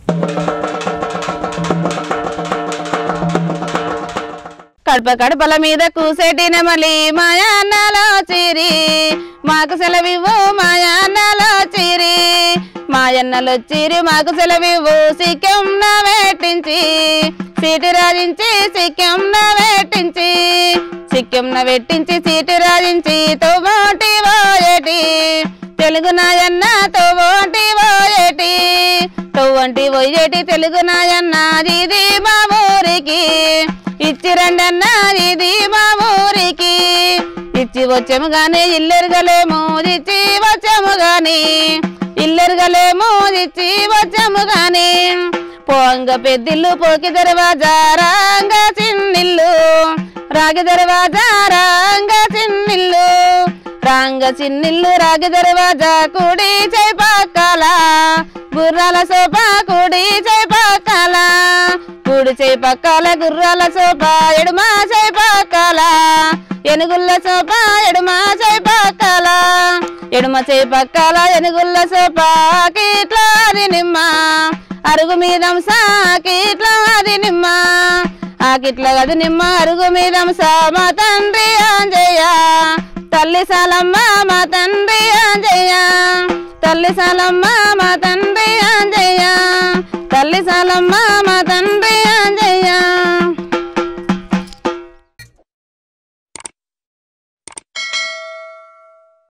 కడప కడపల మీద కూసేటి నెమలి మాయాన్నలో చిరి మాకు సెలవివ్వు మాయాన్నలో చిరి మాయన్నలో చిరి మాకు సెలవివ్వు సిక్కెం వేటించి సీటు రాజించి సిక్కెం వేటించి సిక్కెం వెట్టించి సీటు రాజించి తోబోటి పోయేటి తెలుగు నాయన్న తోబోటి పోయేటి తోవంటి పోయేటి తెలుగు నాయన్న ఇది మా ఊరికి ఇచ్చి రండన్న ఇది మా ఊరికి ఇచ్చి వచ్చాము గాని ఇల్లెరగలేము ఇచ్చి వచ్చాము గాని ఇల్లెరగలేము ఇచ్చి వచ్చాము గాని పోంగ పెద్దిల్లు పోకి దర్వాజా రాంగ చిన్నిల్లు రాగి దర్వాజా రాంగ చిన్నిల్లు రాంగ చిన్నిల్లు రాగి దర్వాజా కుడి చేపక్కల గుర్రాల సోప కుడి చేపక్కల కుడి చేపక్కల గుర్రాల సోప ఎడుమ చేపక్కల ఎనుగుల్ల సోప ఎడుమ చేపక్కల ఎడుమ చేపక్కల ఎనుగుల్ల సోప కీట్ల అది నిమ్మ అరుగు మీదం సాకిట్ల అది నిమ్మ ఆకిట్ల అది నిమ్మ అరుగు మీదం సా మా తండ్రి ఆంజయ్య తల్లి సాలమ్మ మా తండ్రి ఆంజయ్య తల్లి సాలమ్మ మా తండ్రి ఆంజయ్య తల్లి సాలమ్మ మా